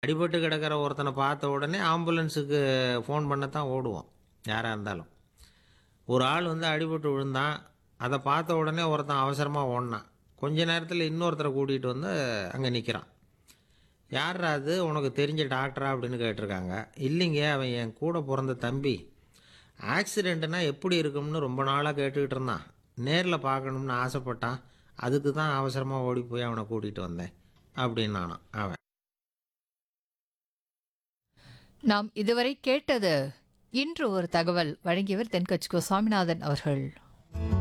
அடிபட்டு கிடக்கிற ஒருத்தனை பார்த்த உடனே ஆம்புலன்ஸுக்கு ஃபோன் பண்ண தான் ஓடுவோம் யாராக இருந்தாலும் ஒரு ஆள் வந்து அடிபட்டு விழுந்தான் அதை பார்த்த உடனே ஒருத்தன் அவசரமாக ஓடினான் கொஞ்ச நேரத்தில் இன்னொருத்தரை கூட்டிகிட்டு வந்து அங்கே நிற்கிறான் யார்ரா அது உனக்கு தெரிஞ்ச டாக்டரா அப்படின்னு கேட்டிருக்காங்க இல்லைங்க அவன் என் கூட பிறந்த தம்பி ஆக்சிடெண்ட்டுனா எப்படி இருக்கும்னு ரொம்ப நாளாக கேட்டுக்கிட்டு இருந்தான் நேரில் பார்க்கணும்னு ஆசைப்பட்டான் அதுக்கு தான் அவசரமாக ஓடி போய் அவனை கூட்டிகிட்டு வந்தேன் அப்படின்னு நானான் அவன் நாம் இதுவரை கேட்டது இன்று ஒரு தகவல் வழங்கியவர் தென்கட்சிக்கோ சுவாமிநாதன் அவர்கள்